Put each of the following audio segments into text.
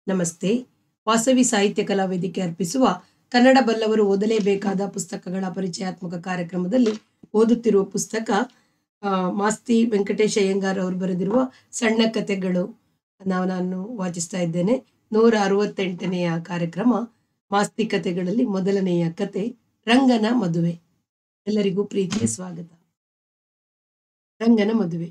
ನಮಸ್ತೆ ವಾಸವಿ ಸಾಹಿತ್ಯ ಕಲಾ ವೇದಿಕೆ ಅರ್ಪಿಸುವ ಕನ್ನಡ ಬಲ್ಲವರು ಓದಲೇಬೇಕಾದ ಪುಸ್ತಕಗಳ ಪರಿಚಯಾತ್ಮಕ ಕಾರ್ಯಕ್ರಮದಲ್ಲಿ ಓದುತ್ತಿರುವ ಪುಸ್ತಕ ಆ, ಮಾಸ್ತಿ ವೆಂಕಟೇಶ ಅಯ್ಯಂಗಾರ್ ಅವರು ಬರೆದಿರುವ ಸಣ್ಣ ಕಥೆಗಳು ನಾವು ನಾನು ವಾಚಿಸ್ತಾ ಇದ್ದೇನೆ ನೂರ ಅರವತ್ತೆಂಟನೆಯ ಕಾರ್ಯಕ್ರಮ ಮಾಸ್ತಿ ಕಥೆಗಳಲ್ಲಿ ಮೊದಲನೆಯ ಕತೆ ರಂಗನ ಮದುವೆ ಎಲ್ಲರಿಗೂ ಪ್ರೀತಿಯ ಸ್ವಾಗತ ರಂಗನ ಮದುವೆ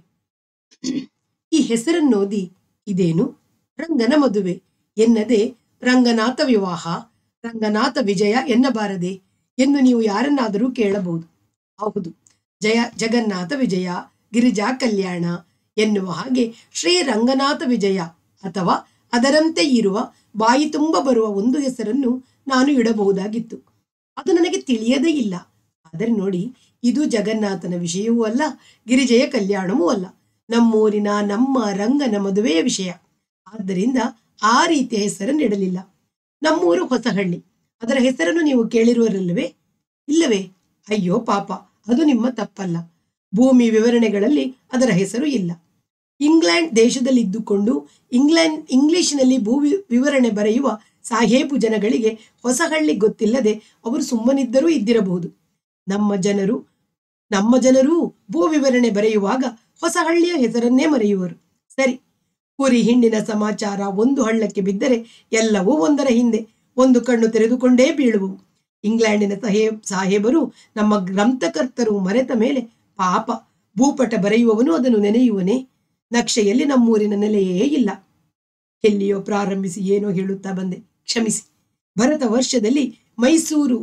ಈ ಹೆಸರನ್ನೋದಿ ಇದೇನು ರಂಗನ ಮದುವೆ ಎನ್ನದೆ ರಂಗನಾಥ ವಿವಾಹ ರಂಗನಾಥ ವಿಜಯ ಎನ್ನಬಾರದೆ ಎಂದು ನೀವು ಯಾರನ್ನಾದರೂ ಕೇಳಬಹುದು ಹೌದು ಜಯ ಜಗನ್ನಾಥ ವಿಜಯ ಗಿರಿಜಾ ಕಲ್ಯಾಣ ಎನ್ನುವ ಹಾಗೆ ಶ್ರೀ ರಂಗನಾಥ ವಿಜಯ ಅಥವಾ ಅದರಂತೆ ಇರುವ ಬಾಯಿ ತುಂಬ ಬರುವ ಒಂದು ಹೆಸರನ್ನು ನಾನು ಇಡಬಹುದಾಗಿತ್ತು ಅದು ನನಗೆ ತಿಳಿಯದೇ ಇಲ್ಲ ಆದರೆ ನೋಡಿ ಇದು ಜಗನ್ನಾಥನ ವಿಷಯವೂ ಅಲ್ಲ ಗಿರಿಜೆಯ ಕಲ್ಯಾಣವೂ ಅಲ್ಲ ನಮ್ಮೂರಿನ ನಮ್ಮ ರಂಗನ ಮದುವೆಯ ವಿಷಯ ಆದ್ದರಿಂದ ಆ ರೀತಿಯ ಹೆಸರನ್ನು ಇಡಲಿಲ್ಲ ನಮ್ಮೂರು ಹೊಸಹಳ್ಳಿ ಅದರ ಹೆಸರನ್ನು ನೀವು ಕೇಳಿರುವರಲ್ಲವೇ ಇಲ್ಲವೇ ಅಯ್ಯೋ ಪಾಪ ಅದು ನಿಮ್ಮ ತಪ್ಪಲ್ಲ ಭೂಮಿ ವಿವರಣೆಗಳಲ್ಲಿ ಅದರ ಹೆಸರು ಇಲ್ಲ ಇಂಗ್ಲೆಂಡ್ ದೇಶದಲ್ಲಿದ್ದುಕೊಂಡು ಇಂಗ್ಲೆಂಡ್ ಇಂಗ್ಲಿಷ್ನಲ್ಲಿ ಭೂ ವಿ- ವಿವರಣೆ ಬರೆಯುವ ಸಾಹೇಬು ಜನಗಳಿಗೆ ಹೊಸಹಳ್ಳಿ ಗೊತ್ತಿಲ್ಲದೆ ಅವರು ಸುಮ್ಮನಿದ್ದರೂ ಇದ್ದಿರಬಹುದು ನಮ್ಮ ಜನರು ನಮ್ಮ ಜನರೂ ಭೂ ವಿವರಣೆ ಬರೆಯುವಾಗ ಹೊಸಹಳ್ಳಿಯ ಹೆಸರನ್ನೇ ಮರೆಯುವರು ಸರಿ ಕುರಿ ಹಿಂಡಿನ ಸಮಾಚಾರ ಒಂದು ಹಳ್ಳಕ್ಕೆ ಬಿದ್ದರೆ ಎಲ್ಲವೂ ಒಂದರ ಹಿಂದೆ ಒಂದು ಕಣ್ಣು ತೆರೆದುಕೊಂಡೇ ಬೀಳುವವು ಇಂಗ್ಲೆಂಡಿನ ಸಾಹೇಬ್ ಸಾಹೇಬರು ನಮ್ಮ ಗ್ರಂಥಕರ್ತರು ಮರೆತ ಮೇಲೆ ಪಾಪ ಭೂಪಟ ಬರೆಯುವವನು ಅದನ್ನು ನೆನೆಯುವನೇ ನಕ್ಷೆಯಲ್ಲಿ ನಮ್ಮೂರಿನ ನೆಲೆಯೇ ಇಲ್ಲ ಎಲ್ಲಿಯೋ ಪ್ರಾರಂಭಿಸಿ ಏನೋ ಹೇಳುತ್ತಾ ಬಂದೆ ಕ್ಷಮಿಸಿ ಭರತ ವರ್ಷದಲ್ಲಿ ಮೈಸೂರು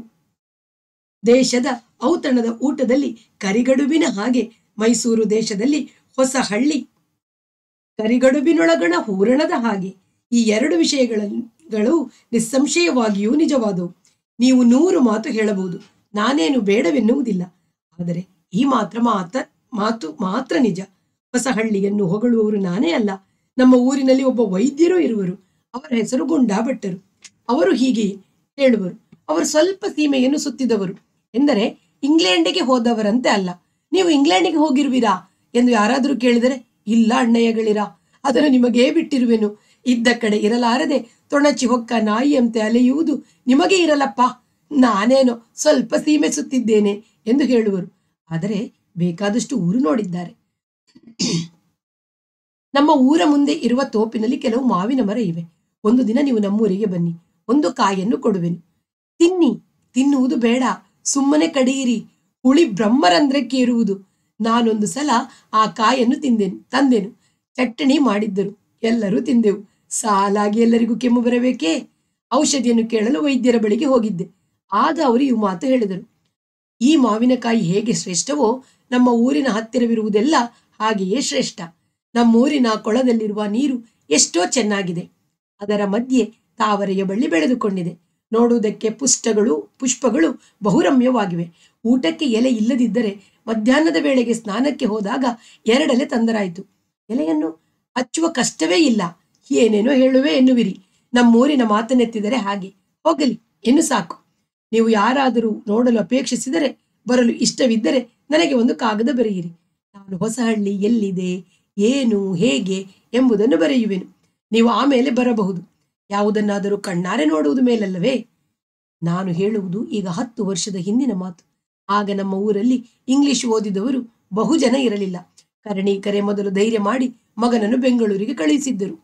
ದೇಶದ ಔತಣದ ಊಟದಲ್ಲಿ ಕರಿಗಡುಬಿನ ಹಾಗೆ ಮೈಸೂರು ದೇಶದಲ್ಲಿ ಹೊಸ ಹಳ್ಳಿ ಕರಿಗಡುಬಿನೊಳಗಣ ಹೂರಣದ ಹಾಗೆ ಈ ಎರಡು ವಿಷಯಗಳು ನಿಸ್ಸಂಶಯವಾಗಿಯೂ ನಿಜವಾದವು ನೀವು ನೂರು ಮಾತು ಹೇಳಬಹುದು ನಾನೇನು ಬೇಡವೆನ್ನುವುದಿಲ್ಲ ಆದರೆ ಈ ಮಾತ್ರ ಮಾತ ಮಾತು ಮಾತ್ರ ನಿಜ ಹೊಸ ಹಳ್ಳಿಯನ್ನು ಹೊಗಳುವವರು ನಾನೇ ಅಲ್ಲ ನಮ್ಮ ಊರಿನಲ್ಲಿ ಒಬ್ಬ ವೈದ್ಯರು ಇರುವರು ಅವರ ಹೆಸರು ಗುಂಡಾ ಭಟ್ಟರು ಅವರು ಹೀಗೆ ಹೇಳುವರು ಅವರು ಸ್ವಲ್ಪ ಸೀಮೆಯನ್ನು ಸುತ್ತಿದವರು ಎಂದರೆ ಇಂಗ್ಲೆಂಡಿಗೆ ಹೋದವರಂತೆ ಅಲ್ಲ ನೀವು ಇಂಗ್ಲೆಂಡಿಗೆ ಹೋಗಿರುವಿರಾ ಎಂದು ಯಾರಾದರೂ ಕೇಳಿದರೆ ಇಲ್ಲ ಅಣ್ಣಯ್ಯಗಳಿರ ಅದನ್ನು ನಿಮಗೇ ಬಿಟ್ಟಿರುವೆನು ಇದ್ದ ಕಡೆ ಇರಲಾರದೆ ತೊಣಚಿ ಹೊಕ್ಕ ನಾಯಿಯಂತೆ ಅಲೆಯುವುದು ನಿಮಗೆ ಇರಲಪ್ಪ ನಾನೇನೋ ಸ್ವಲ್ಪ ಸೀಮೆ ಸುತ್ತಿದ್ದೇನೆ ಎಂದು ಹೇಳುವರು ಆದರೆ ಬೇಕಾದಷ್ಟು ಊರು ನೋಡಿದ್ದಾರೆ ನಮ್ಮ ಊರ ಮುಂದೆ ಇರುವ ತೋಪಿನಲ್ಲಿ ಕೆಲವು ಮಾವಿನ ಮರ ಇವೆ ಒಂದು ದಿನ ನೀವು ನಮ್ಮೂರಿಗೆ ಬನ್ನಿ ಒಂದು ಕಾಯನ್ನು ಕೊಡುವೆನು ತಿನ್ನಿ ತಿನ್ನುವುದು ಬೇಡ ಸುಮ್ಮನೆ ಕಡಿಯಿರಿ ಹುಳಿ ಬ್ರಹ್ಮರಂಧ್ರಕ್ಕೆ ಇರುವುದು ನಾನೊಂದು ಸಲ ಆ ಕಾಯನ್ನು ತಿಂದೆನು ತಂದೆನು ಚಟ್ಟಣಿ ಮಾಡಿದ್ದರು ಎಲ್ಲರೂ ತಿಂದೆವು ಸಾಲಾಗಿ ಎಲ್ಲರಿಗೂ ಕೆಮ್ಮು ಬರಬೇಕೇ ಔಷಧಿಯನ್ನು ಕೇಳಲು ವೈದ್ಯರ ಬಳಿಗೆ ಹೋಗಿದ್ದೆ ಆಗ ಅವರು ಇವು ಮಾತು ಹೇಳಿದರು ಈ ಮಾವಿನಕಾಯಿ ಹೇಗೆ ಶ್ರೇಷ್ಠವೋ ನಮ್ಮ ಊರಿನ ಹತ್ತಿರವಿರುವುದೆಲ್ಲ ಹಾಗೆಯೇ ಶ್ರೇಷ್ಠ ನಮ್ಮೂರಿನ ಕೊಳದಲ್ಲಿರುವ ನೀರು ಎಷ್ಟೋ ಚೆನ್ನಾಗಿದೆ ಅದರ ಮಧ್ಯೆ ತಾವರೆಯ ಬಳ್ಳಿ ಬೆಳೆದುಕೊಂಡಿದೆ ನೋಡುವುದಕ್ಕೆ ಪುಷ್ಟಗಳು ಪುಷ್ಪಗಳು ಬಹುರಮ್ಯವಾಗಿವೆ ಊಟಕ್ಕೆ ಎಲೆ ಇಲ್ಲದಿದ್ದರೆ ಮಧ್ಯಾಹ್ನದ ವೇಳೆಗೆ ಸ್ನಾನಕ್ಕೆ ಹೋದಾಗ ಎರಡೆಲೆ ತಂದರಾಯಿತು ಎಲೆಯನ್ನು ಹಚ್ಚುವ ಕಷ್ಟವೇ ಇಲ್ಲ ಏನೇನೋ ಹೇಳುವೆ ಎನ್ನುವಿರಿ ನಮ್ಮೂರಿನ ಮಾತನ್ನೆತ್ತಿದರೆ ಹಾಗೆ ಹೋಗಲಿ ಇನ್ನು ಸಾಕು ನೀವು ಯಾರಾದರೂ ನೋಡಲು ಅಪೇಕ್ಷಿಸಿದರೆ ಬರಲು ಇಷ್ಟವಿದ್ದರೆ ನನಗೆ ಒಂದು ಕಾಗದ ಬರೆಯಿರಿ ನಾನು ಹೊಸಹಳ್ಳಿ ಎಲ್ಲಿದೆ ಏನು ಹೇಗೆ ಎಂಬುದನ್ನು ಬರೆಯುವೆನು ನೀವು ಆಮೇಲೆ ಬರಬಹುದು ಯಾವುದನ್ನಾದರೂ ಕಣ್ಣಾರೆ ನೋಡುವುದು ಮೇಲಲ್ಲವೇ ನಾನು ಹೇಳುವುದು ಈಗ ಹತ್ತು ವರ್ಷದ ಹಿಂದಿನ ಮಾತು ಆಗ ನಮ್ಮ ಊರಲ್ಲಿ ಇಂಗ್ಲಿಷ್ ಓದಿದವರು ಬಹುಜನ ಇರಲಿಲ್ಲ ಕರಣೀಕರೆ ಮೊದಲು ಧೈರ್ಯ ಮಾಡಿ ಮಗನನ್ನು ಬೆಂಗಳೂರಿಗೆ ಕಳುಹಿಸಿದ್ದರು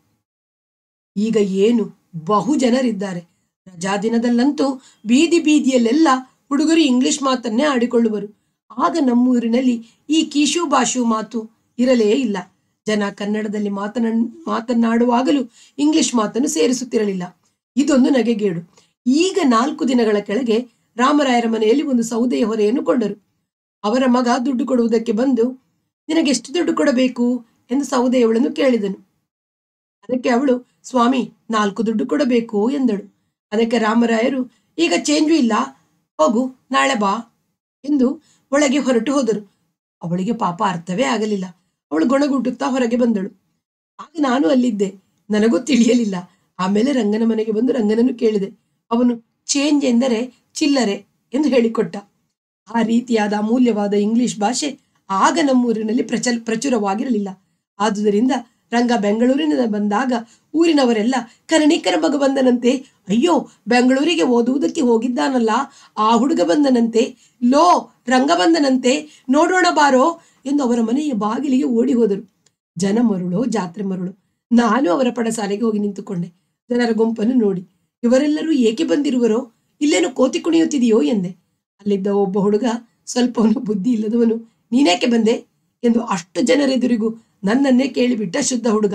ಈಗ ಏನು ಬಹು ಜನರಿದ್ದಾರೆ ರಜಾ ದಿನದಲ್ಲಂತೂ ಬೀದಿ ಬೀದಿಯಲ್ಲೆಲ್ಲ ಹುಡುಗರು ಇಂಗ್ಲಿಷ್ ಮಾತನ್ನೇ ಆಡಿಕೊಳ್ಳುವರು ಆಗ ನಮ್ಮೂರಿನಲ್ಲಿ ಈ ಕೀಶು ಭಾಷು ಮಾತು ಇರಲೇ ಇಲ್ಲ ಜನ ಕನ್ನಡದಲ್ಲಿ ಮಾತನ ಮಾತನಾಡುವಾಗಲೂ ಇಂಗ್ಲಿಷ್ ಮಾತನ್ನು ಸೇರಿಸುತ್ತಿರಲಿಲ್ಲ ಇದೊಂದು ನಗೆಗೇಡು ಈಗ ನಾಲ್ಕು ದಿನಗಳ ಕೆಳಗೆ ರಾಮರಾಯರ ಮನೆಯಲ್ಲಿ ಒಂದು ಸೌದೆಯ ಹೊರೆಯನ್ನು ಕೊಂಡರು ಅವರ ಮಗ ದುಡ್ಡು ಕೊಡುವುದಕ್ಕೆ ಬಂದು ನಿನಗೆಷ್ಟು ದುಡ್ಡು ಕೊಡಬೇಕು ಎಂದು ಸೌದೆಯವಳನ್ನು ಕೇಳಿದನು ಅದಕ್ಕೆ ಅವಳು ಸ್ವಾಮಿ ನಾಲ್ಕು ದುಡ್ಡು ಕೊಡಬೇಕು ಎಂದಳು ಅದಕ್ಕೆ ರಾಮರಾಯರು ಈಗ ಚೇಂಜು ಇಲ್ಲ ಹೋಗು ನಾಳೆ ಬಾ ಎಂದು ಒಳಗೆ ಹೊರಟು ಹೋದರು ಅವಳಿಗೆ ಪಾಪ ಅರ್ಥವೇ ಆಗಲಿಲ್ಲ ಅವಳು ಗೊಣಗುಟ್ಟುತ್ತಾ ಹೊರಗೆ ಬಂದಳು ಆಗ ನಾನು ಅಲ್ಲಿದ್ದೆ ನನಗೂ ತಿಳಿಯಲಿಲ್ಲ ಆಮೇಲೆ ರಂಗನ ಮನೆಗೆ ಬಂದು ರಂಗನನ್ನು ಕೇಳಿದೆ ಅವನು ಚೇಂಜ್ ಎಂದರೆ ಚಿಲ್ಲರೆ ಎಂದು ಹೇಳಿಕೊಟ್ಟ ಆ ರೀತಿಯಾದ ಅಮೂಲ್ಯವಾದ ಇಂಗ್ಲಿಷ್ ಭಾಷೆ ಆಗ ನಮ್ಮೂರಿನಲ್ಲಿ ಪ್ರಚಲ್ ಪ್ರಚುರವಾಗಿರಲಿಲ್ಲ ಆದುದರಿಂದ ರಂಗ ಬೆಂಗಳೂರಿನಿಂದ ಬಂದಾಗ ಊರಿನವರೆಲ್ಲ ಕರ್ಣಿಕರ ಮಗ ಬಂದನಂತೆ ಅಯ್ಯೋ ಬೆಂಗಳೂರಿಗೆ ಓದುವುದಕ್ಕೆ ಹೋಗಿದ್ದಾನಲ್ಲ ಆ ಹುಡುಗ ಬಂದನಂತೆ ಲೋ ರಂಗ ಬಂದನಂತೆ ನೋಡೋಣ ಬಾರೋ ಎಂದು ಅವರ ಮನೆಯ ಬಾಗಿಲಿಗೆ ಓಡಿ ಹೋದರು ಜನ ಮರುಳೋ ಜಾತ್ರೆ ಮರುಳು ನಾನು ಅವರ ಪಡಸಾಲೆಗೆ ಹೋಗಿ ನಿಂತುಕೊಂಡೆ ಜನರ ಗುಂಪನ್ನು ನೋಡಿ ಇವರೆಲ್ಲರೂ ಏಕೆ ಬಂದಿರುವರೋ ಇಲ್ಲೇನು ಕೋತಿ ಕುಣಿಯುತ್ತಿದೆಯೋ ಎಂದೆ ಅಲ್ಲಿದ್ದ ಒಬ್ಬ ಹುಡುಗ ಸ್ವಲ್ಪವನು ಬುದ್ಧಿ ಇಲ್ಲದವನು ನೀನೇಕೆ ಬಂದೆ ಎಂದು ಅಷ್ಟು ಜನರೆದುರಿಗೂ ನನ್ನನ್ನೇ ಕೇಳಿಬಿಟ್ಟ ಶುದ್ಧ ಹುಡುಗ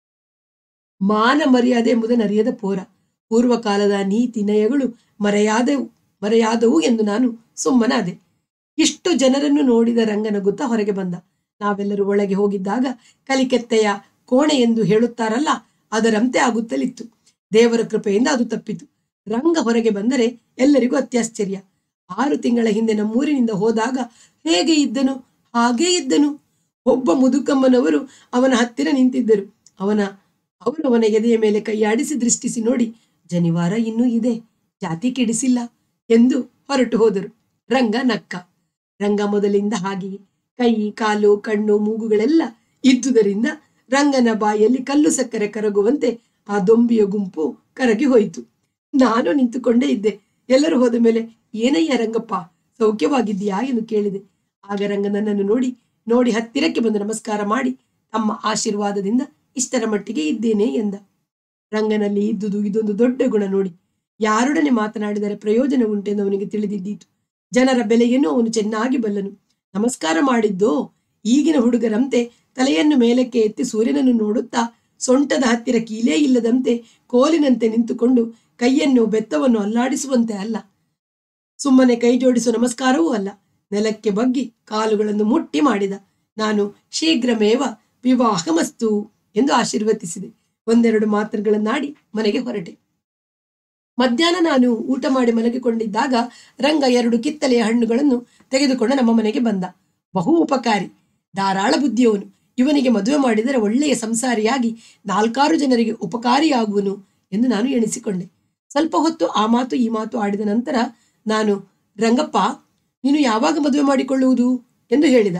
ಮಾನ ಮರ್ಯಾದೆ ಎಂಬುದನ್ನರಿಯದ ಪೋರ ಪೂರ್ವಕಾಲದ ನೀತಿ ನಯಗಳು ಮರೆಯಾದವು ಮರೆಯಾದವು ಎಂದು ನಾನು ಸುಮ್ಮನಾದೆ ಇಷ್ಟು ಜನರನ್ನು ನೋಡಿದ ರಂಗನಗುತ್ತ ಹೊರಗೆ ಬಂದ ನಾವೆಲ್ಲರೂ ಒಳಗೆ ಹೋಗಿದ್ದಾಗ ಕಲಿಕೆತ್ತೆಯ ಕೋಣೆ ಎಂದು ಹೇಳುತ್ತಾರಲ್ಲ ಅದರಂತೆ ಆಗುತ್ತಲಿತ್ತು ದೇವರ ಕೃಪೆಯಿಂದ ಅದು ತಪ್ಪಿತು ರಂಗ ಹೊರಗೆ ಬಂದರೆ ಎಲ್ಲರಿಗೂ ಅತ್ಯಾಶ್ಚರ್ಯ ಆರು ತಿಂಗಳ ಹಿಂದೆ ನಮ್ಮೂರಿನಿಂದ ಹೋದಾಗ ಹೇಗೆ ಇದ್ದನು ಹಾಗೇ ಇದ್ದನು ಒಬ್ಬ ಮುದುಕಮ್ಮನವರು ಅವನ ಹತ್ತಿರ ನಿಂತಿದ್ದರು ಅವನ ಅವರು ಅವನ ಎದೆಯ ಮೇಲೆ ಕೈಯಾಡಿಸಿ ದೃಷ್ಟಿಸಿ ನೋಡಿ ಜನಿವಾರ ಇನ್ನೂ ಇದೆ ಜಾತಿ ಕೆಡಿಸಿಲ್ಲ ಎಂದು ಹೊರಟು ಹೋದರು ರಂಗ ನಕ್ಕ ರಂಗ ಮೊದಲಿಂದ ಹಾಗೆಯೇ ಕೈ ಕಾಲು ಕಣ್ಣು ಮೂಗುಗಳೆಲ್ಲ ಇದ್ದುದರಿಂದ ರಂಗನ ಬಾಯಲ್ಲಿ ಕಲ್ಲು ಸಕ್ಕರೆ ಕರಗುವಂತೆ ಆ ದೊಂಬಿಯ ಗುಂಪು ಕರಗಿ ಹೋಯಿತು ನಾನು ನಿಂತುಕೊಂಡೇ ಇದ್ದೆ ಎಲ್ಲರೂ ಹೋದ ಮೇಲೆ ಏನಯ್ಯ ರಂಗಪ್ಪ ಸೌಖ್ಯವಾಗಿದ್ದೀಯಾ ಎಂದು ಕೇಳಿದೆ ಆಗ ರಂಗ ನನ್ನನ್ನು ನೋಡಿ ನೋಡಿ ಹತ್ತಿರಕ್ಕೆ ಬಂದು ನಮಸ್ಕಾರ ಮಾಡಿ ತಮ್ಮ ಆಶೀರ್ವಾದದಿಂದ ಇಷ್ಟರ ಮಟ್ಟಿಗೆ ಇದ್ದೇನೆ ಎಂದ ರಂಗನಲ್ಲಿ ಇದ್ದುದು ಇದೊಂದು ದೊಡ್ಡ ಗುಣ ನೋಡಿ ಯಾರೊಡನೆ ಮಾತನಾಡಿದರೆ ಪ್ರಯೋಜನ ಉಂಟೆಂದು ಅವನಿಗೆ ತಿಳಿದಿದ್ದೀತು ಜನರ ಬೆಲೆಯನ್ನು ಅವನು ಚೆನ್ನಾಗಿ ಬಲ್ಲನು ನಮಸ್ಕಾರ ಮಾಡಿದ್ದೋ ಈಗಿನ ಹುಡುಗರಂತೆ ತಲೆಯನ್ನು ಮೇಲಕ್ಕೆ ಎತ್ತಿ ಸೂರ್ಯನನ್ನು ನೋಡುತ್ತಾ ಸೊಂಟದ ಹತ್ತಿರ ಕೀಲೇ ಇಲ್ಲದಂತೆ ಕೋಲಿನಂತೆ ನಿಂತುಕೊಂಡು ಕೈಯನ್ನು ಬೆತ್ತವನ್ನು ಅಲ್ಲಾಡಿಸುವಂತೆ ಅಲ್ಲ ಸುಮ್ಮನೆ ಕೈ ಜೋಡಿಸುವ ನಮಸ್ಕಾರವೂ ಅಲ್ಲ ನೆಲಕ್ಕೆ ಬಗ್ಗಿ ಕಾಲುಗಳನ್ನು ಮುಟ್ಟಿ ಮಾಡಿದ ನಾನು ಶೀಘ್ರಮೇವ ವಿವಾಹಮಸ್ತು ಎಂದು ಆಶೀರ್ವದಿಸಿದೆ ಒಂದೆರಡು ಮಾತುಗಳನ್ನಾಡಿ ಮನೆಗೆ ಹೊರಟೆ ಮಧ್ಯಾಹ್ನ ನಾನು ಊಟ ಮಾಡಿ ಮಲಗಿಕೊಂಡಿದ್ದಾಗ ರಂಗ ಎರಡು ಕಿತ್ತಲೆಯ ಹಣ್ಣುಗಳನ್ನು ತೆಗೆದುಕೊಂಡು ನಮ್ಮ ಮನೆಗೆ ಬಂದ ಬಹು ಉಪಕಾರಿ ಧಾರಾಳ ಬುದ್ಧಿಯವನು ಇವನಿಗೆ ಮದುವೆ ಮಾಡಿದರೆ ಒಳ್ಳೆಯ ಸಂಸಾರಿಯಾಗಿ ನಾಲ್ಕಾರು ಜನರಿಗೆ ಉಪಕಾರಿಯಾಗುವನು ಎಂದು ನಾನು ಎಣಿಸಿಕೊಂಡೆ ಸ್ವಲ್ಪ ಹೊತ್ತು ಆ ಮಾತು ಈ ಮಾತು ಆಡಿದ ನಂತರ ನಾನು ರಂಗಪ್ಪ ನೀನು ಯಾವಾಗ ಮದುವೆ ಮಾಡಿಕೊಳ್ಳುವುದು ಎಂದು ಹೇಳಿದ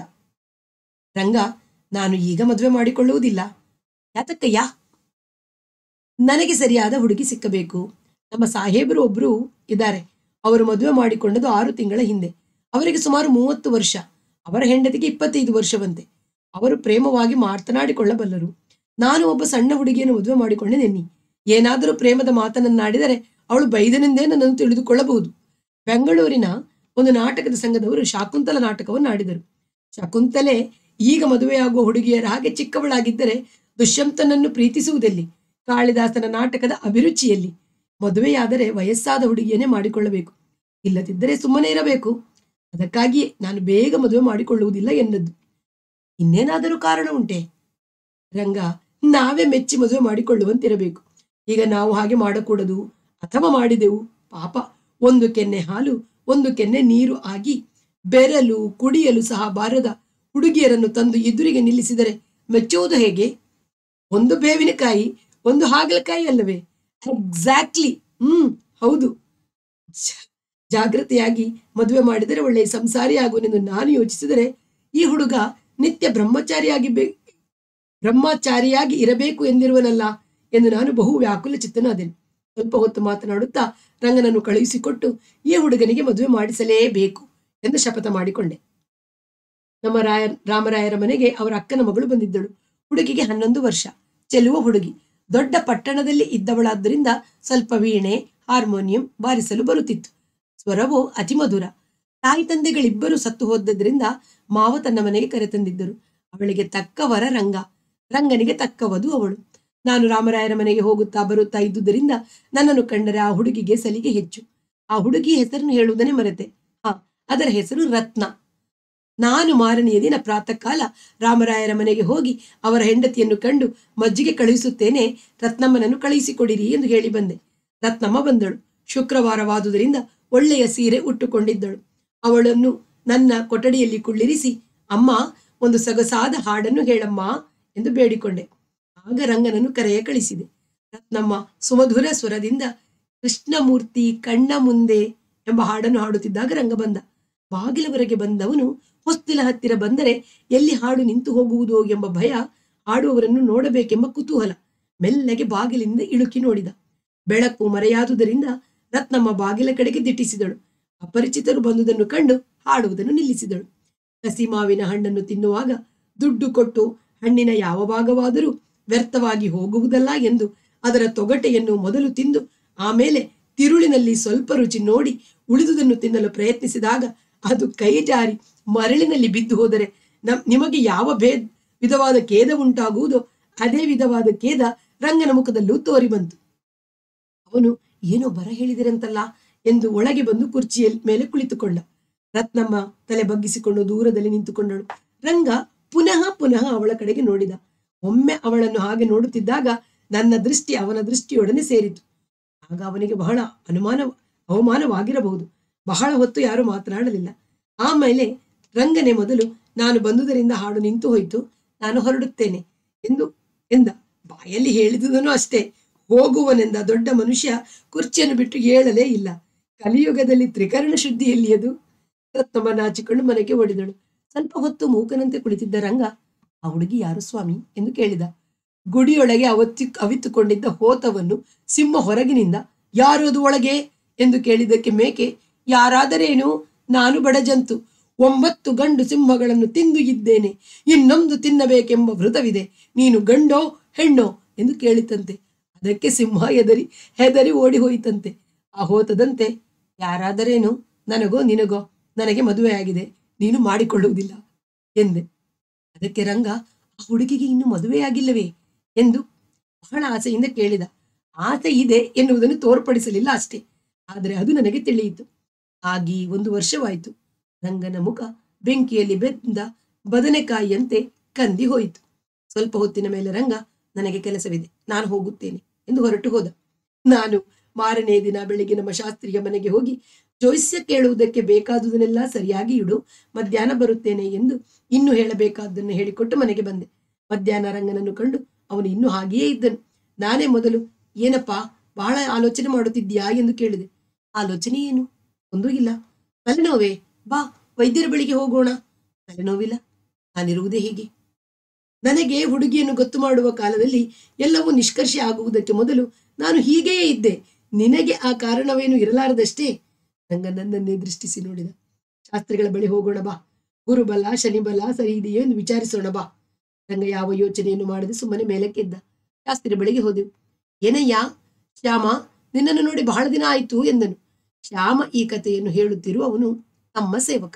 ರಂಗ ನಾನು ಈಗ ಮದುವೆ ಮಾಡಿಕೊಳ್ಳುವುದಿಲ್ಲ ಯಾತಕ್ಕಯ್ಯ ನನಗೆ ಸರಿಯಾದ ಹುಡುಗಿ ಸಿಕ್ಕಬೇಕು ನಮ್ಮ ಸಾಹೇಬರು ಒಬ್ರು ಇದ್ದಾರೆ ಅವರು ಮದುವೆ ಮಾಡಿಕೊಂಡದು ಆರು ತಿಂಗಳ ಹಿಂದೆ ಅವರಿಗೆ ಸುಮಾರು ಮೂವತ್ತು ವರ್ಷ ಅವರ ಹೆಂಡತಿಗೆ ಇಪ್ಪತ್ತೈದು ವರ್ಷವಂತೆ ಅವರು ಪ್ರೇಮವಾಗಿ ಮಾತನಾಡಿಕೊಳ್ಳಬಲ್ಲರು ನಾನು ಒಬ್ಬ ಸಣ್ಣ ಹುಡುಗಿಯನ್ನು ಮದುವೆ ಮಾಡಿಕೊಂಡೆ ನೆನ್ನಿ ಏನಾದರೂ ಪ್ರೇಮದ ಮಾತನನ್ನಾಡಿದರೆ ಅವಳು ಬೈದನೆಂದೇ ನನ್ನನ್ನು ತಿಳಿದುಕೊಳ್ಳಬಹುದು ಬೆಂಗಳೂರಿನ ಒಂದು ನಾಟಕದ ಸಂಘದವರು ಶಾಕುಂತಲ ನಾಟಕವನ್ನು ಆಡಿದರು ಶಕುಂತಲೆ ಈಗ ಮದುವೆಯಾಗುವ ಹುಡುಗಿಯರ ಹಾಗೆ ಚಿಕ್ಕವಳಾಗಿದ್ದರೆ ದುಷ್ಯಂತನನ್ನು ಪ್ರೀತಿಸುವುದೆಲ್ಲಿ ಕಾಳಿದಾಸನ ನಾಟಕದ ಅಭಿರುಚಿಯಲ್ಲಿ ಮದುವೆಯಾದರೆ ವಯಸ್ಸಾದ ಹುಡುಗಿಯನ್ನೇ ಮಾಡಿಕೊಳ್ಳಬೇಕು ಇಲ್ಲದಿದ್ದರೆ ಸುಮ್ಮನೆ ಇರಬೇಕು ಅದಕ್ಕಾಗಿಯೇ ನಾನು ಬೇಗ ಮದುವೆ ಮಾಡಿಕೊಳ್ಳುವುದಿಲ್ಲ ಎನ್ನದ್ದು ಇನ್ನೇನಾದರೂ ಕಾರಣ ಉಂಟೆ ರಂಗ ನಾವೇ ಮೆಚ್ಚಿ ಮದುವೆ ಮಾಡಿಕೊಳ್ಳುವಂತಿರಬೇಕು ಈಗ ನಾವು ಹಾಗೆ ಮಾಡಕೂಡದು ಅಥವಾ ಮಾಡಿದೆವು ಪಾಪ ಒಂದು ಕೆನ್ನೆ ಹಾಲು ಒಂದು ಕೆನ್ನೆ ನೀರು ಆಗಿ ಬೆರಲು ಕುಡಿಯಲು ಸಹ ಬಾರದ ಹುಡುಗಿಯರನ್ನು ತಂದು ಎದುರಿಗೆ ನಿಲ್ಲಿಸಿದರೆ ಮೆಚ್ಚುವುದು ಹೇಗೆ ಒಂದು ಬೇವಿನಕಾಯಿ ಒಂದು ಹಾಗಲಕಾಯಿ ಅಲ್ಲವೇ ಎಕ್ಸಾಕ್ಟ್ಲಿ ಹ್ಮ್ ಹೌದು ಜ- ಜಾಗೃತಿಯಾಗಿ ಮದುವೆ ಮಾಡಿದರೆ ಒಳ್ಳೆಯ ಸಂಸಾರಿ ಆಗುವನೆಂದು ನಾನು ಯೋಚಿಸಿದರೆ ಈ ಹುಡುಗ ನಿತ್ಯ ಬ್ರಹ್ಮಚಾರಿಯಾಗಿ ಬೇ ಬ್ರಹ್ಮಚಾರಿಯಾಗಿ ಇರಬೇಕು ಎಂದಿರುವನಲ್ಲ ಎಂದು ನಾನು ಬಹು ವ್ಯಾಕುಲ ಚಿತ್ತನಾದೆನು ಸ್ವಲ್ಪ ಹೊತ್ತು ಮಾತನಾಡುತ್ತಾ ರಂಗನನ್ನು ಕಳುಹಿಸಿಕೊಟ್ಟು ಈ ಹುಡುಗನಿಗೆ ಮದುವೆ ಮಾಡಿಸಲೇಬೇಕು ಎಂದು ಶಪಥ ಮಾಡಿಕೊಂಡೆ ನಮ್ಮ ರಾಯ ರಾಮರಾಯರ ಮನೆಗೆ ಅವರ ಅಕ್ಕನ ಮಗಳು ಬಂದಿದ್ದಳು ಹುಡುಗಿಗೆ ಹನ್ನೊಂದು ವರ್ಷ ಚೆಲುವ ಹುಡುಗಿ ದೊಡ್ಡ ಪಟ್ಟಣದಲ್ಲಿ ಇದ್ದವಳಾದ್ದರಿಂದ ಸ್ವಲ್ಪ ವೀಣೆ ಹಾರ್ಮೋನಿಯಂ ಬಾರಿಸಲು ಬರುತ್ತಿತ್ತು ಸ್ವರವು ಅತಿ ಮಧುರ ತಾಯಿ ತಂದೆಗಳಿಬ್ಬರು ಸತ್ತು ಹೋದದ್ರಿಂದ ಮಾವ ತನ್ನ ಮನೆಗೆ ಕರೆತಂದಿದ್ದರು ಅವಳಿಗೆ ತಕ್ಕವರ ರಂಗ ರಂಗನಿಗೆ ತಕ್ಕವದು ಅವಳು ನಾನು ರಾಮರಾಯರ ಮನೆಗೆ ಹೋಗುತ್ತಾ ಬರುತ್ತಾ ಇದ್ದುದರಿಂದ ನನ್ನನ್ನು ಕಂಡರೆ ಆ ಹುಡುಗಿಗೆ ಸಲಿಗೆ ಹೆಚ್ಚು ಆ ಹುಡುಗಿ ಹೆಸರನ್ನು ಹೇಳುವುದನ್ನೇ ಮರೆತೆ ಹಾ ಅದರ ಹೆಸರು ರತ್ನ ನಾನು ಮಾರನೆಯ ದಿನ ಪ್ರಾತಃ ಕಾಲ ರಾಮರಾಯರ ಮನೆಗೆ ಹೋಗಿ ಅವರ ಹೆಂಡತಿಯನ್ನು ಕಂಡು ಮಜ್ಜಿಗೆ ಕಳುಹಿಸುತ್ತೇನೆ ರತ್ನಮ್ಮನನ್ನು ಕಳುಹಿಸಿಕೊಡಿರಿ ಎಂದು ಹೇಳಿ ಬಂದೆ ರತ್ನಮ್ಮ ಬಂದಳು ಶುಕ್ರವಾರವಾದುದರಿಂದ ಒಳ್ಳೆಯ ಸೀರೆ ಉಟ್ಟುಕೊಂಡಿದ್ದಳು ಅವಳನ್ನು ನನ್ನ ಕೊಠಡಿಯಲ್ಲಿ ಕುಳ್ಳಿರಿಸಿ ಅಮ್ಮ ಒಂದು ಸೊಗಸಾದ ಹಾಡನ್ನು ಹೇಳಮ್ಮ ಎಂದು ಬೇಡಿಕೊಂಡೆ ಆಗ ರಂಗನನ್ನು ಕರೆಯ ಕಳಿಸಿದೆ ರತ್ನಮ್ಮ ಸುಮಧುರ ಸ್ವರದಿಂದ ಕೃಷ್ಣಮೂರ್ತಿ ಕಣ್ಣ ಮುಂದೆ ಎಂಬ ಹಾಡನ್ನು ಹಾಡುತ್ತಿದ್ದಾಗ ರಂಗ ಬಂದ ಬಾಗಿಲವರೆಗೆ ಬಂದವನು ಹೊಸ್ತಿಲ ಹತ್ತಿರ ಬಂದರೆ ಎಲ್ಲಿ ಹಾಡು ನಿಂತು ಹೋಗುವುದೋ ಎಂಬ ಭಯ ಹಾಡುವವರನ್ನು ನೋಡಬೇಕೆಂಬ ಕುತೂಹಲ ಮೆಲ್ಲಗೆ ಬಾಗಿಲಿಂದ ಇಳುಕಿ ನೋಡಿದ ಬೆಳಕು ಮರೆಯಾದುದರಿಂದ ರತ್ನಮ್ಮ ಬಾಗಿಲ ಕಡೆಗೆ ದಿಟ್ಟಿಸಿದಳು ಅಪರಿಚಿತರು ಬಂದುದನ್ನು ಕಂಡು ಹಾಡುವುದನ್ನು ನಿಲ್ಲಿಸಿದಳು ಕಸಿ ಮಾವಿನ ಹಣ್ಣನ್ನು ತಿನ್ನುವಾಗ ದುಡ್ಡು ಕೊಟ್ಟು ಹಣ್ಣಿನ ಯಾವ ಭಾಗವಾದರೂ ವ್ಯರ್ಥವಾಗಿ ಹೋಗುವುದಲ್ಲ ಎಂದು ಅದರ ತೊಗಟೆಯನ್ನು ಮೊದಲು ತಿಂದು ಆಮೇಲೆ ತಿರುಳಿನಲ್ಲಿ ಸ್ವಲ್ಪ ರುಚಿ ನೋಡಿ ಉಳಿದುದನ್ನು ತಿನ್ನಲು ಪ್ರಯತ್ನಿಸಿದಾಗ ಅದು ಕೈ ಜಾರಿ ಮರಳಿನಲ್ಲಿ ಬಿದ್ದು ಹೋದರೆ ನಮ್ ನಿಮಗೆ ಯಾವ ಭೇದ್ ವಿಧವಾದ ಖೇದ ಉಂಟಾಗುವುದೋ ಅದೇ ವಿಧವಾದ ಖೇದ ರಂಗನ ಮುಖದಲ್ಲೂ ತೋರಿ ಬಂತು ಅವನು ಏನೋ ಬರ ಹೇಳಿದಿರಂತಲ್ಲ ಎಂದು ಒಳಗೆ ಬಂದು ಕುರ್ಚಿಯ ಮೇಲೆ ಕುಳಿತುಕೊಂಡ ರತ್ನಮ್ಮ ತಲೆ ಬಗ್ಗಿಸಿಕೊಂಡು ದೂರದಲ್ಲಿ ನಿಂತುಕೊಂಡಳು ರಂಗ ಪುನಃ ಪುನಃ ಅವಳ ಕಡೆಗೆ ನೋಡಿದ ಒಮ್ಮೆ ಅವಳನ್ನು ಹಾಗೆ ನೋಡುತ್ತಿದ್ದಾಗ ನನ್ನ ದೃಷ್ಟಿ ಅವನ ದೃಷ್ಟಿಯೊಡನೆ ಸೇರಿತು ಆಗ ಅವನಿಗೆ ಬಹಳ ಅನುಮಾನ ಅವಮಾನವಾಗಿರಬಹುದು ಬಹಳ ಹೊತ್ತು ಯಾರು ಮಾತನಾಡಲಿಲ್ಲ ಆಮೇಲೆ ರಂಗನೆ ಮೊದಲು ನಾನು ಬಂದುದರಿಂದ ಹಾಡು ನಿಂತು ಹೋಯಿತು ನಾನು ಹೊರಡುತ್ತೇನೆ ಎಂದು ಎಂದ ಬಾಯಲ್ಲಿ ಹೇಳಿದುದನು ಅಷ್ಟೇ ಹೋಗುವನೆಂದ ದೊಡ್ಡ ಮನುಷ್ಯ ಕುರ್ಚಿಯನ್ನು ಬಿಟ್ಟು ಏಳಲೇ ಇಲ್ಲ ಕಲಿಯುಗದಲ್ಲಿ ತ್ರಿಕರಣ ಶುದ್ಧಿ ಎಲ್ಲಿಯದು ರತ್ನಮ್ಮ ನಾಚಿಕೊಂಡು ಮನೆಗೆ ಓಡಿದಳು ಸ್ವಲ್ಪ ಹೊತ್ತು ಮೂಕನಂತೆ ಕುಳಿತಿದ್ದ ರಂಗ ಆ ಹುಡುಗಿ ಯಾರು ಸ್ವಾಮಿ ಎಂದು ಕೇಳಿದ ಗುಡಿಯೊಳಗೆ ಅವತ್ತಿ ಅವಿತುಕೊಂಡಿದ್ದ ಹೋತವನ್ನು ಸಿಂಹ ಹೊರಗಿನಿಂದ ಯಾರು ಅದು ಒಳಗೆ ಎಂದು ಕೇಳಿದ್ದಕ್ಕೆ ಮೇಕೆ ಯಾರಾದರೇನು ನಾನು ಬಡಜಂತು ಒಂಬತ್ತು ಗಂಡು ಸಿಂಹಗಳನ್ನು ತಿಂದು ಇದ್ದೇನೆ ಇನ್ನೊಂದು ತಿನ್ನಬೇಕೆಂಬ ವೃತವಿದೆ ನೀನು ಗಂಡೋ ಹೆಣ್ಣೋ ಎಂದು ಕೇಳಿತಂತೆ ಅದಕ್ಕೆ ಸಿಂಹ ಎದರಿ ಹೆದರಿ ಓಡಿ ಹೋಯಿತಂತೆ ಆ ಹೋತದಂತೆ ಯಾರಾದರೇನು ನನಗೋ ನಿನಗೋ ನನಗೆ ಮದುವೆಯಾಗಿದೆ ನೀನು ಮಾಡಿಕೊಳ್ಳುವುದಿಲ್ಲ ಎಂದೆ ಅದಕ್ಕೆ ರಂಗ ಆ ಹುಡುಗಿಗೆ ಇನ್ನು ಮದುವೆಯಾಗಿಲ್ಲವೇ ಎಂದು ಬಹಳ ಆಸೆಯಿಂದ ಕೇಳಿದ ಆಸೆ ಇದೆ ಎನ್ನುವುದನ್ನು ತೋರ್ಪಡಿಸಲಿಲ್ಲ ಅಷ್ಟೇ ಆದರೆ ಅದು ನನಗೆ ತಿಳಿಯಿತು ಆಗಿ ಒಂದು ವರ್ಷವಾಯಿತು ರಂಗನ ಮುಖ ಬೆಂಕಿಯಲ್ಲಿ ಬೆಂದ ಬದನೆಕಾಯಿಯಂತೆ ಕಂದಿ ಹೋಯಿತು ಸ್ವಲ್ಪ ಹೊತ್ತಿನ ಮೇಲೆ ರಂಗ ನನಗೆ ಕೆಲಸವಿದೆ ನಾನು ಹೋಗುತ್ತೇನೆ ಎಂದು ಹೊರಟು ಹೋದ ನಾನು ಮಾರನೇ ದಿನ ಬೆಳಿಗ್ಗೆ ನಮ್ಮ ಶಾಸ್ತ್ರಿಯ ಮನೆಗೆ ಹೋಗಿ ಜೋಯ್ಸ್ಯ ಕೇಳುವುದಕ್ಕೆ ಬೇಕಾದುದನ್ನೆಲ್ಲ ಸರಿಯಾಗಿ ಇಡು ಮಧ್ಯಾಹ್ನ ಬರುತ್ತೇನೆ ಎಂದು ಇನ್ನು ಹೇಳಬೇಕಾದ್ದನ್ನು ಹೇಳಿಕೊಟ್ಟು ಮನೆಗೆ ಬಂದೆ ಮಧ್ಯಾಹ್ನ ರಂಗನನ್ನು ಕಂಡು ಅವನು ಇನ್ನೂ ಹಾಗೆಯೇ ಇದ್ದನು ನಾನೇ ಮೊದಲು ಏನಪ್ಪಾ ಬಹಳ ಆಲೋಚನೆ ಮಾಡುತ್ತಿದ್ದೀಯಾ ಎಂದು ಕೇಳಿದೆ ಆಲೋಚನೆ ಏನು ಒಂದೂ ಇಲ್ಲ ತಲೆನೋವೇ ಬಾ ವೈದ್ಯರ ಬಳಿಗೆ ಹೋಗೋಣ ತಲೆನೋವಿಲ್ಲ ನಾನಿರುವುದೇ ಹೀಗೆ ನನಗೆ ಹುಡುಗಿಯನ್ನು ಗೊತ್ತು ಮಾಡುವ ಕಾಲದಲ್ಲಿ ಎಲ್ಲವೂ ನಿಷ್ಕರ್ಷೆ ಆಗುವುದಕ್ಕೆ ಮೊದಲು ನಾನು ಹೀಗೆಯೇ ಇದ್ದೆ ನಿನಗೆ ಆ ಕಾರಣವೇನು ಇರಲಾರದಷ್ಟೇ ರಂಗ ನನ್ನನ್ನೇ ದೃಷ್ಟಿಸಿ ನೋಡಿದ ಶಾಸ್ತ್ರಿಗಳ ಬಳಿ ಹೋಗೋಣ ಬಾ ಗುರುಬಲ ಶನಿಬಲ ಸರಿ ಇದೆಯೋ ಎಂದು ವಿಚಾರಿಸೋಣ ಬಾ ರಂಗ ಯಾವ ಯೋಚನೆಯನ್ನು ಮಾಡದೆ ಸುಮ್ಮನೆ ಮೇಲಕ್ಕೆದ್ದ ಶಾಸ್ತ್ರಿ ಬಳಿಗೆ ಹೋದೆವು ಏನಯ್ಯ ಶ್ಯಾಮ ನಿನ್ನನ್ನು ನೋಡಿ ಬಹಳ ದಿನ ಆಯಿತು ಎಂದನು ಶ್ಯಾಮ ಈ ಕಥೆಯನ್ನು ಹೇಳುತ್ತಿರುವ ಅವನು ತಮ್ಮ ಸೇವಕ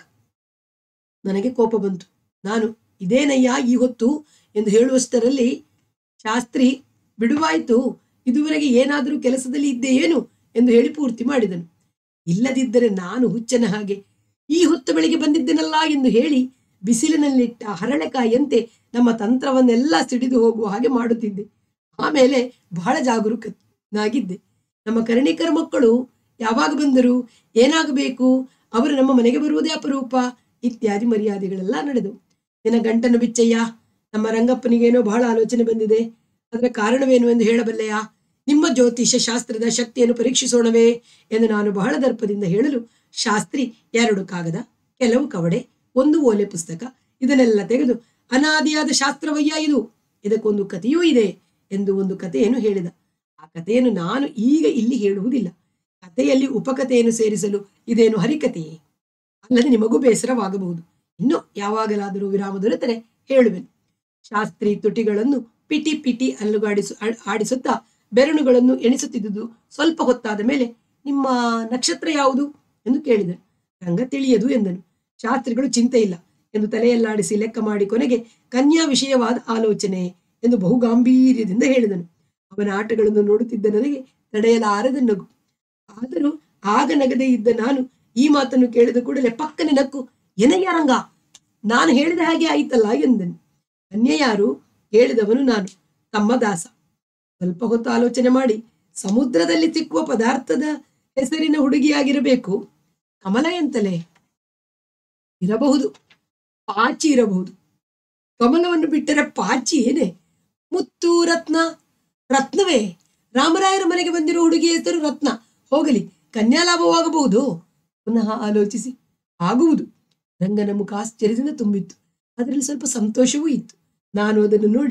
ನನಗೆ ಕೋಪ ಬಂತು ನಾನು ಇದೇನಯ್ಯ ಈ ಹೊತ್ತು ಎಂದು ಹೇಳುವಷ್ಟರಲ್ಲಿ ಶಾಸ್ತ್ರಿ ಬಿಡುವಾಯ್ತು ಇದುವರೆಗೆ ಏನಾದರೂ ಕೆಲಸದಲ್ಲಿ ಇದ್ದೆ ಏನು ಎಂದು ಹೇಳಿ ಪೂರ್ತಿ ಮಾಡಿದನು ಇಲ್ಲದಿದ್ದರೆ ನಾನು ಹುಚ್ಚನ ಹಾಗೆ ಈ ಹೊತ್ತು ಬೆಳಿಗ್ಗೆ ಬಂದಿದ್ದೆನಲ್ಲ ಎಂದು ಹೇಳಿ ಬಿಸಿಲಿನಲ್ಲಿಟ್ಟ ಹರಳೆಕಾಯಿಯಂತೆ ನಮ್ಮ ತಂತ್ರವನ್ನೆಲ್ಲ ಸಿಡಿದು ಹೋಗುವ ಹಾಗೆ ಮಾಡುತ್ತಿದ್ದೆ ಆಮೇಲೆ ಬಹಳ ಜಾಗರೂಕನಾಗಿದ್ದೆ ನಮ್ಮ ಕರ್ಣಿಕರ ಮಕ್ಕಳು ಯಾವಾಗ ಬಂದರು ಏನಾಗಬೇಕು ಅವರು ನಮ್ಮ ಮನೆಗೆ ಬರುವುದೇ ಅಪರೂಪ ಇತ್ಯಾದಿ ಮರ್ಯಾದೆಗಳೆಲ್ಲ ನಡೆದವು ನಿನ್ನ ಗಂಟನ್ನು ಬಿಚ್ಚಯ್ಯ ನಮ್ಮ ರಂಗಪ್ಪನಿಗೇನೋ ಬಹಳ ಆಲೋಚನೆ ಬಂದಿದೆ ಅದರ ಕಾರಣವೇನು ಎಂದು ಹೇಳಬಲ್ಲೆಯಾ ನಿಮ್ಮ ಜ್ಯೋತಿಷ್ಯ ಶಾಸ್ತ್ರದ ಶಕ್ತಿಯನ್ನು ಪರೀಕ್ಷಿಸೋಣವೇ ಎಂದು ನಾನು ಬಹಳ ದರ್ಪದಿಂದ ಹೇಳಲು ಶಾಸ್ತ್ರಿ ಎರಡು ಕಾಗದ ಕೆಲವು ಕವಡೆ ಒಂದು ಓಲೆ ಪುಸ್ತಕ ಇದನ್ನೆಲ್ಲ ತೆಗೆದು ಅನಾದಿಯಾದ ಶಾಸ್ತ್ರವಯ್ಯ ಇದು ಇದಕ್ಕೊಂದು ಕಥೆಯೂ ಇದೆ ಎಂದು ಒಂದು ಕಥೆಯನ್ನು ಹೇಳಿದ ಆ ಕಥೆಯನ್ನು ನಾನು ಈಗ ಇಲ್ಲಿ ಹೇಳುವುದಿಲ್ಲ ಕಥೆಯಲ್ಲಿ ಉಪಕಥೆಯನ್ನು ಸೇರಿಸಲು ಇದೇನು ಹರಿಕಥೆಯೇ ಅಲ್ಲದೆ ನಿಮಗೂ ಬೇಸರವಾಗಬಹುದು ಇನ್ನು ಯಾವಾಗಲಾದರೂ ವಿರಾಮ ದೊರೆತರೆ ಹೇಳುವೆನು ಶಾಸ್ತ್ರಿ ತುಟಿಗಳನ್ನು ಪಿಟಿ ಪಿಟಿ ಅಲ್ಲುಗಾಡಿಸು ಆ- ಆಡಿಸುತ್ತಾ ಬೆರಳುಗಳನ್ನು ಎಣಿಸುತ್ತಿದ್ದುದು ಸ್ವಲ್ಪ ಹೊತ್ತಾದ ಮೇಲೆ ನಿಮ್ಮ ನಕ್ಷತ್ರ ಯಾವುದು ಎಂದು ಕೇಳಿದನು ರಂಗ ತಿಳಿಯದು ಎಂದನು ಶಾಸ್ತ್ರಿಗಳು ಚಿಂತೆ ಇಲ್ಲ ಎಂದು ತಲೆಯಲ್ಲಾಡಿಸಿ ಲೆಕ್ಕ ಮಾಡಿ ಕೊನೆಗೆ ಕನ್ಯಾ ವಿಷಯವಾದ ಆಲೋಚನೆ ಎಂದು ಬಹು ಗಾಂಭೀರ್ಯದಿಂದ ಹೇಳಿದನು ಅವನ ಆಟಗಳನ್ನು ನೋಡುತ್ತಿದ್ದ ನನಗೆ ತಡೆಯಲಾರದ ನಗು ಆದರೂ ಆಗ ನಗದೇ ಇದ್ದ ನಾನು ಈ ಮಾತನ್ನು ಕೇಳಿದ ಕೂಡಲೇ ಪಕ್ಕನೆ ನಕ್ಕು ಏನಯ್ಯ ರಂಗ ನಾನು ಹೇಳಿದ ಹಾಗೆ ಆಯಿತಲ್ಲ ಎಂದನು ಕನ್ಯೆ ಯಾರು ಹೇಳಿದವನು ನಾನು ತಮ್ಮ ದಾಸ ಸ್ವಲ್ಪ ಹೊತ್ತು ಆಲೋಚನೆ ಮಾಡಿ ಸಮುದ್ರದಲ್ಲಿ ಸಿಕ್ಕುವ ಪದಾರ್ಥದ ಹೆಸರಿನ ಹುಡುಗಿಯಾಗಿರಬೇಕು ಕಮಲ ಎಂತಲೇ ಇರಬಹುದು ಪಾಚಿ ಇರಬಹುದು ಕಮಲವನ್ನು ಬಿಟ್ಟರೆ ಪಾಚಿ ಏನೇ ಮುತ್ತು ರತ್ನ ರತ್ನವೇ ರಾಮರಾಯರ ಮನೆಗೆ ಬಂದಿರೋ ಹುಡುಗಿ ಹೆಸರು ರತ್ನ ಹೋಗಲಿ ಕನ್ಯಾ ಲಾಭವಾಗಬಹುದು ಪುನಃ ಆಲೋಚಿಸಿ ಆಗುವುದು ರಂಗನ ಮುಖ ಆಶ್ಚರ್ಯದಿಂದ ತುಂಬಿತ್ತು ಅದರಲ್ಲಿ ಸ್ವಲ್ಪ ಸಂತೋಷವೂ ಇತ್ತು ನಾನು ಅದನ್ನು ನೋಡಿ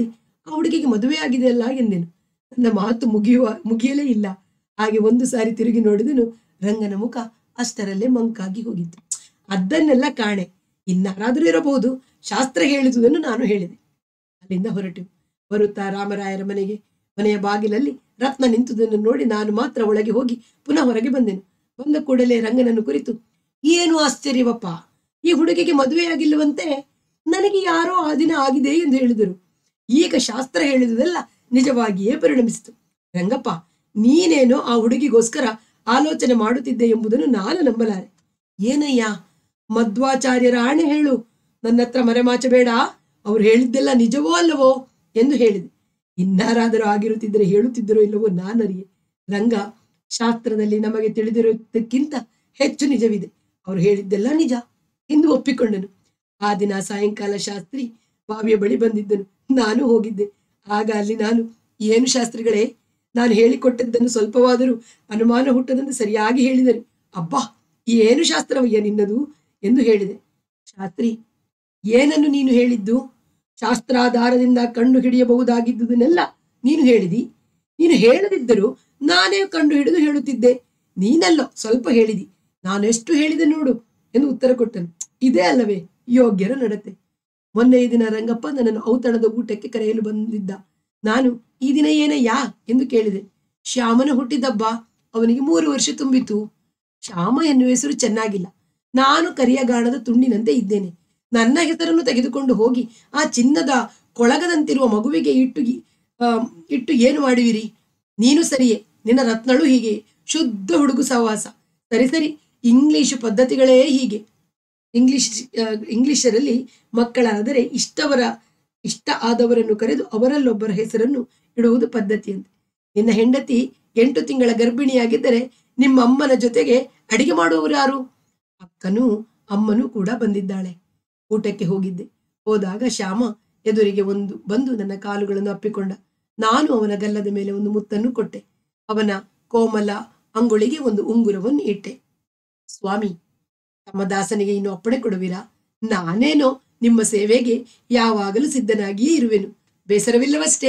ಆ ಹುಡುಗಿಗೆ ಮದುವೆ ಆಗಿದೆಯಲ್ಲ ಎಂದೆನು ನನ್ನ ಮಾತು ಮುಗಿಯುವ ಮುಗಿಯಲೇ ಇಲ್ಲ ಹಾಗೆ ಒಂದು ಸಾರಿ ತಿರುಗಿ ನೋಡಿದನು ರಂಗನ ಮುಖ ಅಷ್ಟರಲ್ಲೇ ಮಂಕಾಗಿ ಹೋಗಿತ್ತು ಅದನ್ನೆಲ್ಲ ಕಾಣೆ ಇನ್ನಾರಾದರೂ ಇರಬಹುದು ಶಾಸ್ತ್ರ ಹೇಳಿದುದನ್ನು ನಾನು ಹೇಳಿದೆ ಅಲ್ಲಿಂದ ಹೊರಟೆವು ಬರುತ್ತಾ ರಾಮರಾಯರ ಮನೆಗೆ ಮನೆಯ ಬಾಗಿಲಲ್ಲಿ ರತ್ನ ನಿಂತುದನ್ನು ನೋಡಿ ನಾನು ಮಾತ್ರ ಒಳಗೆ ಹೋಗಿ ಪುನಃ ಹೊರಗೆ ಬಂದೆನು ಬಂದ ಕೂಡಲೇ ರಂಗನನ್ನು ಕುರಿತು ಏನು ಆಶ್ಚರ್ಯವಪ್ಪ ಈ ಹುಡುಗಿಗೆ ಮದುವೆಯಾಗಿಲ್ಲವಂತೆ ನನಗೆ ಯಾರೋ ಆ ದಿನ ಆಗಿದೆ ಎಂದು ಹೇಳಿದರು ಈಗ ಶಾಸ್ತ್ರ ಹೇಳಿದುದೆಲ್ಲ ನಿಜವಾಗಿಯೇ ಪರಿಣಮಿಸಿತು ರಂಗಪ್ಪ ನೀನೇನೋ ಆ ಹುಡುಗಿಗೋಸ್ಕರ ಆಲೋಚನೆ ಮಾಡುತ್ತಿದ್ದೆ ಎಂಬುದನ್ನು ನಾನು ನಂಬಲಾರೆ ಏನಯ್ಯ ಮಧ್ವಾಚಾರ್ಯರ ಆಣೆ ಹೇಳು ನನ್ನ ಹತ್ರ ಮರೆಮಾಚಬೇಡ ಅವ್ರು ಹೇಳಿದ್ದೆಲ್ಲ ನಿಜವೋ ಅಲ್ಲವೋ ಎಂದು ಹೇಳಿದೆ ಇನ್ನಾರಾದರೂ ಆಗಿರುತ್ತಿದ್ದರೆ ಹೇಳುತ್ತಿದ್ದರೋ ಇಲ್ಲವೋ ನಾನರಿಯೆ ರಂಗ ಶಾಸ್ತ್ರದಲ್ಲಿ ನಮಗೆ ತಿಳಿದಿರುವುದಕ್ಕಿಂತ ಹೆಚ್ಚು ನಿಜವಿದೆ ಅವರು ಹೇಳಿದ್ದೆಲ್ಲ ನಿಜ ಎಂದು ಒಪ್ಪಿಕೊಂಡನು ಆ ದಿನ ಸಾಯಂಕಾಲ ಶಾಸ್ತ್ರಿ ಬಾವಿಯ ಬಳಿ ಬಂದಿದ್ದನು ನಾನು ಹೋಗಿದ್ದೆ ಆಗ ಅಲ್ಲಿ ನಾನು ಏನು ಶಾಸ್ತ್ರಿಗಳೇ ನಾನು ಹೇಳಿಕೊಟ್ಟದ್ದನ್ನು ಸ್ವಲ್ಪವಾದರೂ ಅನುಮಾನ ಹುಟ್ಟದಂತೆ ಸರಿಯಾಗಿ ಹೇಳಿದರು ಅಬ್ಬಾ ಏನು ಶಾಸ್ತ್ರವಯ್ಯ ನಿನ್ನದು ಎಂದು ಹೇಳಿದೆ ಶಾಸ್ತ್ರಿ ಏನನ್ನು ನೀನು ಹೇಳಿದ್ದು ಶಾಸ್ತ್ರಾಧಾರದಿಂದ ಕಂಡು ಹಿಡಿಯಬಹುದಾಗಿದ್ದುದನ್ನೆಲ್ಲ ನೀನು ಹೇಳಿದಿ ನೀನು ಹೇಳದಿದ್ದರೂ ನಾನೇ ಕಂಡು ಹಿಡಿದು ಹೇಳುತ್ತಿದ್ದೆ ನೀನಲ್ಲೋ ಸ್ವಲ್ಪ ಹೇಳಿದಿ ನಾನು ಎಷ್ಟು ಹೇಳಿದೆ ನೋಡು ಎಂದು ಉತ್ತರ ಕೊಟ್ಟನು ಇದೇ ಅಲ್ಲವೇ ಯೋಗ್ಯರ ನಡತೆ ಮೊನ್ನೆ ಈ ದಿನ ರಂಗಪ್ಪ ನನ್ನನ್ನು ಔತಣದ ಊಟಕ್ಕೆ ಕರೆಯಲು ಬಂದಿದ್ದ ನಾನು ಈ ದಿನ ಏನಯ್ಯಾ ಎಂದು ಕೇಳಿದೆ ಶ್ಯಾಮನ ಹುಟ್ಟಿದಬ್ಬ ಅವನಿಗೆ ಮೂರು ವರ್ಷ ತುಂಬಿತು ಶ್ಯಾಮ ಎನ್ನುವ ಹೆಸರು ಚೆನ್ನಾಗಿಲ್ಲ ನಾನು ಕರಿಯಗಾಣದ ತುಂಡಿನಂತೆ ಇದ್ದೇನೆ ನನ್ನ ಹೆಸರನ್ನು ತೆಗೆದುಕೊಂಡು ಹೋಗಿ ಆ ಚಿನ್ನದ ಕೊಳಗದಂತಿರುವ ಮಗುವಿಗೆ ಇಟ್ಟು ಆ, ಇಟ್ಟು ಏನು ಮಾಡುವಿರಿ ನೀನು ಸರಿಯೇ ನಿನ್ನ ರತ್ನಳು ಹೀಗೆ ಶುದ್ಧ ಹುಡುಗು ಸಹವಾಸ ಸರಿ ಸರಿ ಇಂಗ್ಲಿಷ್ ಪದ್ಧತಿಗಳೇ ಹೀಗೆ ಇಂಗ್ಲಿಷ್ ಆ, ಇಂಗ್ಲಿಷರಲ್ಲಿ ಮಕ್ಕಳಾದರೆ ಇಷ್ಟವರ ಇಷ್ಟ ಆದವರನ್ನು ಕರೆದು ಅವರಲ್ಲೊಬ್ಬರ ಹೆಸರನ್ನು ಇಡುವುದು ಪದ್ಧತಿ ಅಂತ ನಿನ್ನ ಹೆಂಡತಿ ಎಂಟು ತಿಂಗಳ ಗರ್ಭಿಣಿಯಾಗಿದ್ದರೆ ನಿಮ್ಮ ಅಮ್ಮನ ಜೊತೆಗೆ ಅಡಿಗೆ ಮಾಡುವವರು ಯಾರು ಅಕ್ಕನೂ ಅಮ್ಮನೂ ಕೂಡ ಬಂದಿದ್ದಾಳೆ ಊಟಕ್ಕೆ ಹೋಗಿದ್ದೆ ಹೋದಾಗ ಶ್ಯಾಮ ಎದುರಿಗೆ ಒಂದು ಬಂದು ನನ್ನ ಕಾಲುಗಳನ್ನು ಅಪ್ಪಿಕೊಂಡ ನಾನು ಅವನ ಗಲ್ಲದ ಮೇಲೆ ಒಂದು ಮುತ್ತನ್ನು ಕೊಟ್ಟೆ ಅವನ ಕೋಮಲ ಅಂಗುಳಿಗೆ ಒಂದು ಉಂಗುರವನ್ನು ಇಟ್ಟೆ ಸ್ವಾಮಿ ತಮ್ಮ ದಾಸನಿಗೆ ಇನ್ನು ಅಪ್ಪಣೆ ಕೊಡುವಿರಾ ನಾನೇನೋ ನಿಮ್ಮ ಸೇವೆಗೆ ಯಾವಾಗಲೂ ಸಿದ್ಧನಾಗಿಯೇ ಇರುವೆನು ಬೇಸರವಿಲ್ಲವಷ್ಟೇ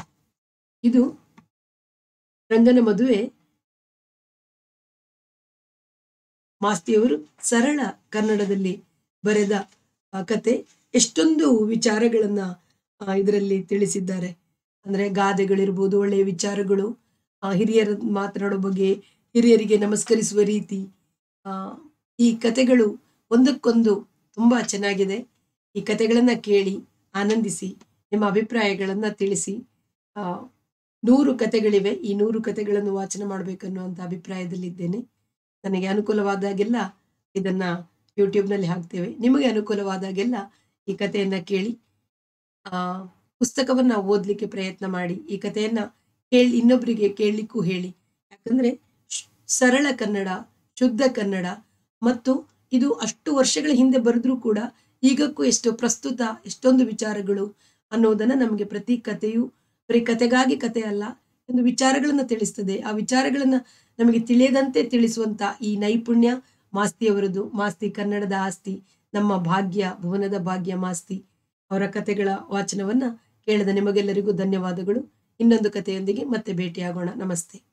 ಇದು ರಂಗನ ಮದುವೆ ಮಾಸ್ತಿಯವರು ಸರಳ ಕನ್ನಡದಲ್ಲಿ ಬರೆದ ಆ, ಕತೆ ಎಷ್ಟೊಂದು ವಿಚಾರಗಳನ್ನ ಇದರಲ್ಲಿ ತಿಳಿಸಿದ್ದಾರೆ ಅಂದ್ರೆ ಗಾದೆಗಳಿರ್ಬೋದು ಒಳ್ಳೆಯ ವಿಚಾರಗಳು ಆ, ಹಿರಿಯರ ಮಾತನಾಡೋ ಬಗ್ಗೆ ಹಿರಿಯರಿಗೆ ನಮಸ್ಕರಿಸುವ ರೀತಿ ಆ, ಈ ಕತೆಗಳು ಒಂದಕ್ಕೊಂದು ತುಂಬಾ ಚೆನ್ನಾಗಿದೆ ಈ ಕತೆಗಳನ್ನ ಕೇಳಿ ಆನಂದಿಸಿ ನಿಮ್ಮ ಅಭಿಪ್ರಾಯಗಳನ್ನ ತಿಳಿಸಿ ಆ, ನೂರು ಕತೆಗಳಿವೆ ಈ ನೂರು ಕತೆಗಳನ್ನು ವಾಚನ ಮಾಡಬೇಕನ್ನುವಂಥ ಅಭಿಪ್ರಾಯದಲ್ಲಿದ್ದೇನೆ ನನಗೆ ಅನುಕೂಲವಾದಾಗೆಲ್ಲ ಇದನ್ನ ಯೂಟ್ಯೂಬ್ನಲ್ಲಿ ಹಾಕ್ತೇವೆ ನಿಮಗೆ ಅನುಕೂಲವಾದಾಗೆಲ್ಲ ಈ ಕಥೆಯನ್ನ ಕೇಳಿ ಆ ಪುಸ್ತಕವನ್ನ ಓದ್ಲಿಕ್ಕೆ ಪ್ರಯತ್ನ ಮಾಡಿ ಈ ಕಥೆಯನ್ನ ಕೇಳಿ ಇನ್ನೊಬ್ಬರಿಗೆ ಕೇಳಲಿಕ್ಕೂ ಹೇಳಿ ಯಾಕಂದ್ರೆ ಶ್- ಸರಳ ಕನ್ನಡ ಶುದ್ಧ ಕನ್ನಡ ಮತ್ತು ಇದು ಅಷ್ಟು ವರ್ಷಗಳ ಹಿಂದೆ ಬರೆದ್ರೂ ಕೂಡ ಈಗಕ್ಕೂ ಎಷ್ಟು ಪ್ರಸ್ತುತ ಎಷ್ಟೊಂದು ವಿಚಾರಗಳು ಅನ್ನೋದನ್ನ ನಮಗೆ ಪ್ರತಿ ಕಥೆಯು ಬರೀ ಕತೆಗಾಗಿ ಕತೆ ಅಲ್ಲ ಒಂದು ವಿಚಾರಗಳನ್ನ ತಿಳಿಸ್ತದೆ ಆ ವಿಚಾರಗಳನ್ನ ನಮಗೆ ತಿಳಿಯದಂತೆ ತಿಳಿಸುವಂತ ಈ ನೈಪುಣ್ಯ ಮಾಸ್ತಿಯವರದು ಮಾಸ್ತಿ ಕನ್ನಡದ ಆಸ್ತಿ ನಮ್ಮ ಭಾಗ್ಯ ಭುವನದ ಭಾಗ್ಯ ಮಾಸ್ತಿ ಅವರ ಕತೆಗಳ ವಾಚನವನ್ನ ಕೇಳಿದ ನಿಮಗೆಲ್ಲರಿಗೂ ಧನ್ಯವಾದಗಳು ಇನ್ನೊಂದು ಕಥೆಯೊಂದಿಗೆ ಮತ್ತೆ ಭೇಟಿಯಾಗೋಣ ನಮಸ್ತೆ